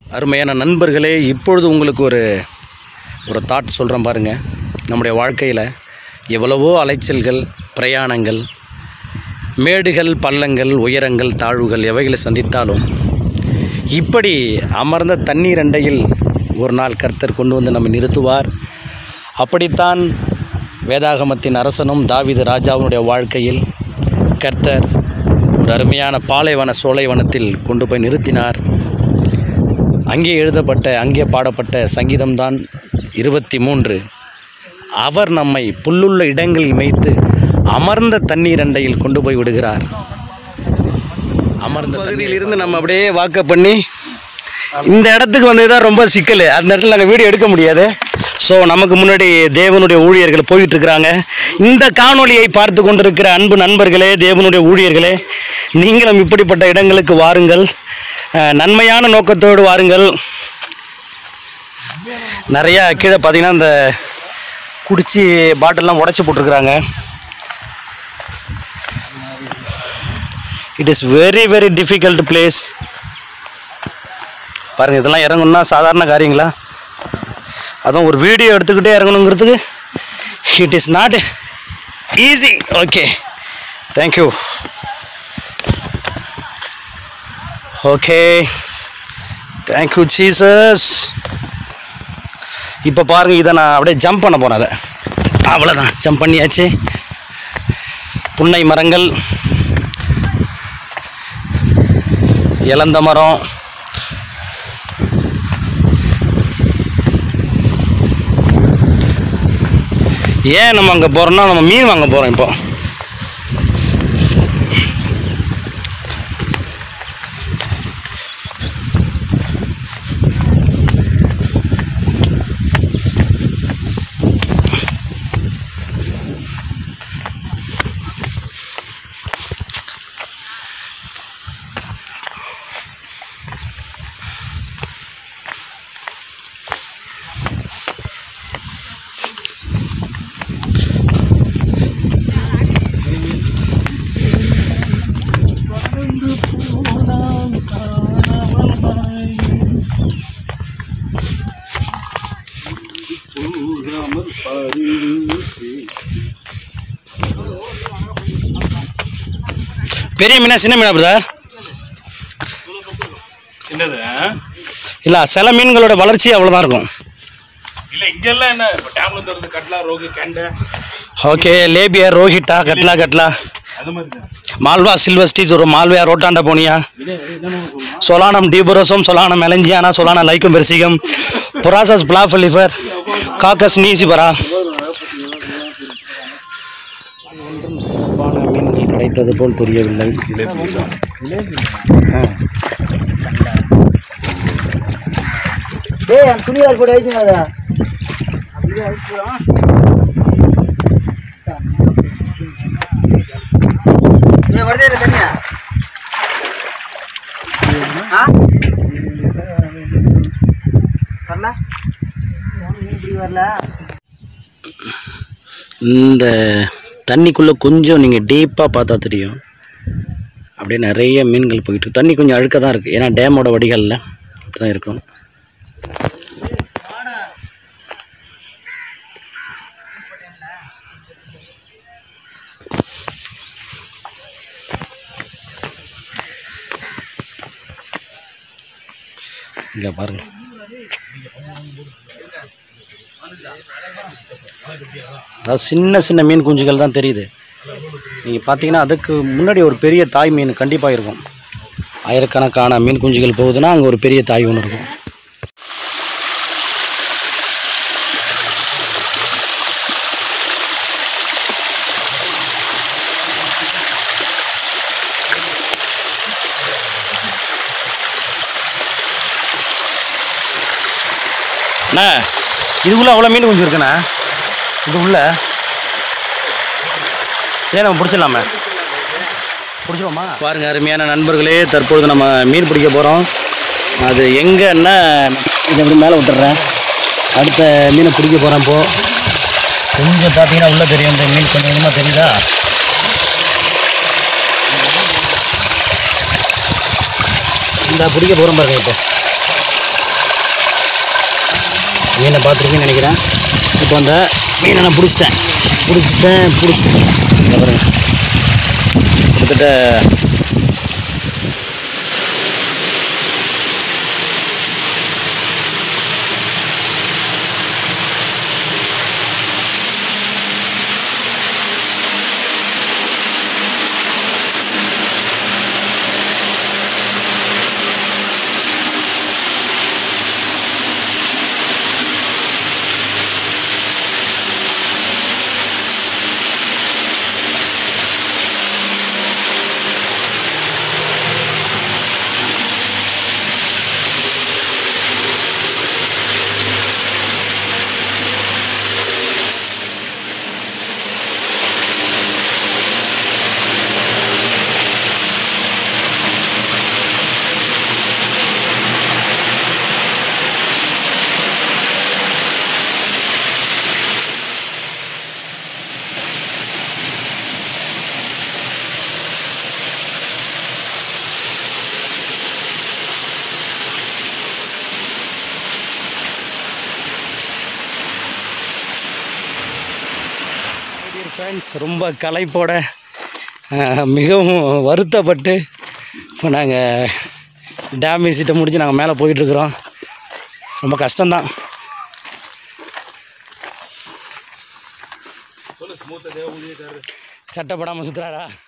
அருமையான நண்பர்களே இப்பொழுது உங்களுக்கு ஒரு ஒரு தாட் சொல்கிறேன் பாருங்கள் நம்முடைய வாழ்க்கையில் எவ்வளவோ அலைச்சல்கள் பிரயாணங்கள் மேடுகள் பள்ளங்கள் உயரங்கள் தாழ்வுகள் எவைகளை சந்தித்தாலும் இப்படி அமர்ந்த தண்ணீர் அண்டையில் ஒரு நாள் கர்த்தர் கொண்டு வந்து நம்மை நிறுத்துவார் அப்படித்தான் வேதாகமத்தின் அரசனும் தாவீது ராஜாவினுடைய வாழ்க்கையில் கர்த்தர் ஒரு அருமையான பாலைவன சோலைவனத்தில் கொண்டு போய் நிறுத்தினார் அங்கே எழுதப்பட்ட அங்கே பாடப்பட்ட சங்கீதம்தான் இருபத்தி மூன்று அவர் நம்மை புல்லுள்ள இடங்களில் மேய்த்து அமர்ந்த தண்ணீர் அண்டையில் கொண்டு போய் விடுகிறார் அமர்ந்த பகுதியில் இருந்து நம்ம அப்படியே வாக்கப் பண்ணி இந்த இடத்துக்கு வந்தது தான் ரொம்ப சிக்கல் அந்த இடத்துல நாங்கள் வீடியோ எடுக்க முடியாது ஸோ நமக்கு முன்னாடி தேவனுடைய ஊழியர்கள் போயிட்டு இருக்கிறாங்க இந்த காணொளியை பார்த்து கொண்டிருக்கிற அன்பு நண்பர்களே தேவனுடைய ஊழியர்களே நீங்களும் இப்படிப்பட்ட இடங்களுக்கு வாருங்கள் அஹ், நன்மையான நோக்கத்தோடு வாருங்கள் நிறையா கீழே பார்த்தீங்கன்னா இந்த குடிச்சு பாட்டில்லாம் உடச்சி போட்டிருக்கிறாங்க it is very very difficult place பாருங்கள் இதெல்லாம் இறங்கணும்னா சாதாரண காரியங்களா அதுவும் ஒரு வீடியோ எடுத்துக்கிட்டே இறங்கணுங்கிறதுக்கு it is not easy okay thank you okay thank you Jesus இப்போ பாருங்கள் இதை நான் அப்படியே ஜம்ப் பண்ண போகிறேன் அதை அவ்வளோதான் ஜம்ப் பண்ணியாச்சு புன்னை மரங்கள் இலந்த மரம் ஏன் நம்ம அங்கே போகிறோம்னா நம்ம மீன் வாங்க போகிறோம் இப்போ பெரிய மீனா சின்ன மீனா பிரதர் சின்னது ஆ? இல்லை சில மீன்களோட வளர்ச்சி அவ்வளோதான் இருக்கும் இல்ல இங்கெல்லாம் என்ன இப்போ டேம்ல இருந்து வருது கட்லா ரோகு கெண்டை ஓகே லேபியா ரோஹிட்டா கட்லா கட்லா அது மாதிரி தான் மால்வா சில்வர் ஸ்டீச் ஒரு மால்வியா ரோட்டாண்ட போனியா சொலானம் டீபரோசம் சொலானம் மெலஞ்சியானா சொலானா லைக்கும் பெர்சிகம் புராசஸ் பிளாஃபலிஃபர் காக்கஸ் நீசிபரா சிறப்பான மீன்கள் கிடைத்தது போல் புரியவில்லை டேய் அந்த துணியார் கூட ஐச்சுங்க அதை ஏய், வருதே இல்லை தண்ணியா? ஆ? வரல? இப்படி வரல இந்த தண்ணிக்குள்ளே கொஞ்சம் நீங்கள் டீப்பாக பார்த்தா தெரியும் அப்படியே நிறைய மீன்கள் போயிட்டு இருக்கு. தண்ணி கொஞ்சம் அழுக்க தான் இருக்குது ஏன்னா டேமோட வடிகாலில் அப்படி தான் இருக்கும் இங்கே பாருங்க அதாவது சின்ன சின்ன மீன் குஞ்சுகள் தான் தெரியுது நீங்கள் பார்த்தீங்கன்னா அதுக்கு முன்னாடி ஒரு பெரிய தாய் மீன் கண்டிப்பாக இருக்கும் ஆயிரக்கணக்கான மீன் குஞ்சுகள் போகுதுன்னா அங்கே ஒரு பெரிய தாய் ஒன்று இருக்கும் அண்ணா இதுக்குள்ளே அவ்வளோ மீன் குஞ்சு இருக்குண்ணா இது உள்ள ஏன் நம்ம பிடிச்சிடலாமே பிடிச்சிருவோமா பாருங்க அருமையான நண்பர்களே தற்பொழுது நம்ம மீன் பிடிக்க போகிறோம் அது எங்கன்னா இதை அப்படி மேலே விட்டுறேன் அடுத்த மீனை பிடிக்க போகிறேன் இப்போ கொஞ்சம் பார்த்தீங்கன்னா உள்ளே தெரியும் இந்த மீன் கொஞ்சம் கொஞ்சமாக தெரியுதா இந்த பிடிக்க போகிறோம் பாருங்க இப்போ மீனை பார்த்துருக்கீங்கன்னு நினைக்கிறேன் இப்போ அந்த மீனை நான் பிடிச்சிட்டேன் பிடிச்சிட்டேன் பிடிச்சிட்டேன் இங்க பாருங்க கிட்டத்தட்ட ஃப்ரெண்ட்ஸ் ரொம்ப களைப்போட அஹ், மிகவும் வருத்தப்பட்டு இப்போ நாங்கள் டேம் விசிட்டை முடிச்சு நாங்கள் மேலே போயிட்டுருக்குறோம் ரொம்ப கஷ்டம்தான் சட்டப்படாமல் சுற்றுறாரா